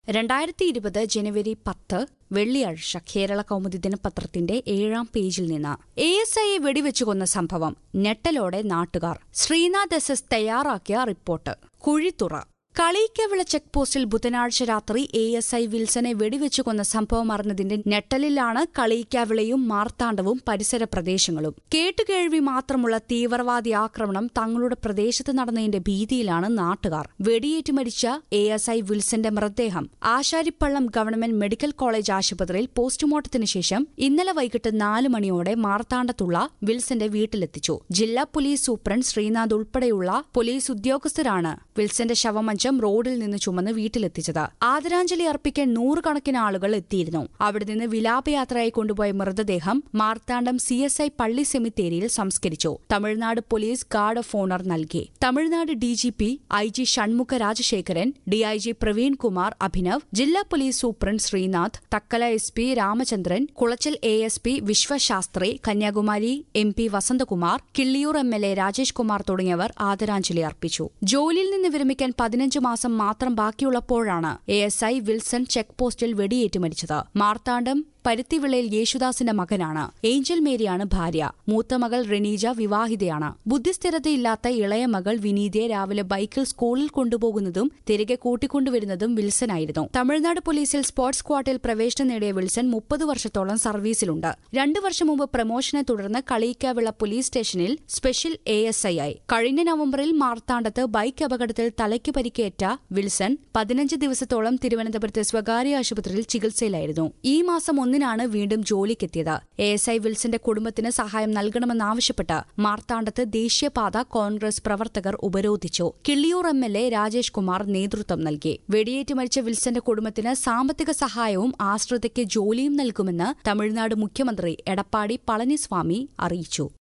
രണ്ടായിരത്തി ഇരുപത് ജനുവരി പത്ത് വെള്ളിയാഴ്ച കേരള കൗമുദി ദിനപത്രത്തിന്റെ ഏഴാം പേജിൽ നിന്ന് എ എസ് ഐയെ വെടിവെച്ചു കൊന്ന സംഭവം ഞെട്ടലോടെ നാട്ടുകാർ ശ്രീനാഥ് എസ് എസ് തയ്യാറാക്കിയ റിപ്പോർട്ട് കുഴിത്തുറ കളീക്കവിള ചെക്ക് പോസ്റ്റിൽ ബുധനാഴ്ച രാത്രി എ എസ് ഐ വിൽസനെ വെടിവെച്ചു കൊന്ന സംഭവം അറിഞ്ഞതിന്റെ ഞെട്ടലിലാണ് കളീക്കാവിളയും മാർത്താണ്ഡവും പരിസര പ്രദേശങ്ങളും കേട്ടുകേഴ്വി മാത്രമുള്ള തീവ്രവാദി ആക്രമണം തങ്ങളുടെ പ്രദേശത്ത് നടന്നതിന്റെ ഭീതിയിലാണ് നാട്ടുകാർ വെടിയേറ്റ് മരിച്ച എ എസ് ഐ വിൽസന്റെ മൃതദേഹം ആശാരിപ്പള്ളം ഗവൺമെന്റ് മെഡിക്കൽ കോളേജ് ആശുപത്രിയിൽ പോസ്റ്റ്മോർട്ടത്തിന് ശേഷം ഇന്നലെ വൈകിട്ട് നാല് മണിയോടെ മാർത്താണ്ഡത്തുള്ള വിൽസന്റെ വീട്ടിലെത്തിച്ചു ജില്ലാ പോലീസ് സൂപ്രണ്ട് ശ്രീനാഥ് ഉൾപ്പെടെയുള്ള പോലീസ് ഉദ്യോഗസ്ഥരാണ് വിൽസന്റെ ശവമഞ്ചം റോഡിൽ നിന്ന് ചുമന്ന് വീട്ടിലെത്തിച്ചത് ആദരാഞ്ജലി അർപ്പിക്കാൻ നൂറുകണക്കിന് ആളുകൾ എത്തിയിരുന്നു അവിടെ നിന്ന് വിലാപയാത്രയായി കൊണ്ടുപോയ മൃതദേഹം മാർത്താണ്ഡം സി എസ് ഐ പള്ളി സെമിത്തേരിയിൽ സംസ്കരിച്ചു Tamil Nadu police guard of honour നൽകി Tamil Nadu D G P I G Shanmugha Rajasekaran DIG Praveen Kumar Abhinav ജില്ലാ police superintendent Sreenath Thuckalay S P Ramachandran Colachel A S P Vishwashastri Kanyakumari M P Vasanthakumar Killiyoor M L A Rajesh Kumar തുടങ്ങിയവർ ആദരാഞ്ജലി അർപ്പിച്ചു ജോലിയിൽ നിന്ന് വിരമിക്കാൻ പതിനഞ്ച് മാസം മാത്രം ബാക്കിയുള്ളപ്പോഴാണ് A S I Wilson check പോസ്റ്റിൽ വെടിയേറ്റ് മരിച്ചത് മാർത്താണ്ഡം പരുത്തിവിളയിൽ യേശുദാസിന്റെ മകനാണ് ഏഞ്ചൽ മേരിയാണ് ഭാര്യ മൂത്ത മകൾ റെനീജ വിവാഹിതയാണ് ബുദ്ധിസ്ഥിരതയില്ലാത്ത ഇളയ മകൾ വിനീതയെ രാവിലെ ബൈക്കിൽ സ്കൂളിൽ കൊണ്ടുപോകുന്നതും തിരികെ കൂട്ടിക്കൊണ്ടുവരുന്നതും വിൽസനായിരുന്നു തമിഴ്നാട് പോലീസിൽ സ്പോർട്സ് സ്ക്വാഡിൽ പ്രവേശനം നേടിയ വിൽസൺ മുപ്പത് വർഷത്തോളം സർവീസിലുണ്ട് രണ്ടു വർഷം മുമ്പ് പ്രമോഷനെ തുടർന്ന് കളീക്കാവിള പോലീസ് സ്റ്റേഷനിൽ സ്പെഷ്യൽ എ എസ് ഐ ആയി കഴിഞ്ഞ നവംബറിൽ മാർത്താണ്ഡത്ത് ബൈക്ക് അപകടത്തിൽ തലയ്ക്ക് പരിക്കേറ്റ വിൽസൺ പതിനഞ്ച് ദിവസത്തോളം തിരുവനന്തപുരത്തെ സ്വകാര്യ ആശുപത്രിയിൽ ചികിത്സയിലായിരുന്നു ഈ മാസം ഒന്നിനാണ് വീണ്ടും ജോലിക്കെത്തിയത് എ എസ് ഐ വിൽസന്റെ കുടുംബത്തിന് സഹായം നൽകണമെന്നാവശ്യപ്പെട്ട് മാർത്താണ്ഡത്ത് ദേശീയപാത കോൺഗ്രസ് പ്രവർത്തകർ ഉപരോധിച്ചു Killiyoor M L A Rajesh Kumar നേതൃത്വം നൽകി വെടിയേറ്റ് മരിച്ച വിൽസന്റെ കുടുംബത്തിന് സാമ്പത്തിക സഹായവും ആശ്രിതയ്ക്ക് ജോലിയും നൽകുമെന്ന് തമിഴ്നാട് മുഖ്യമന്ത്രി എടപ്പാടി പളനിസ്വാമി അറിയിച്ചു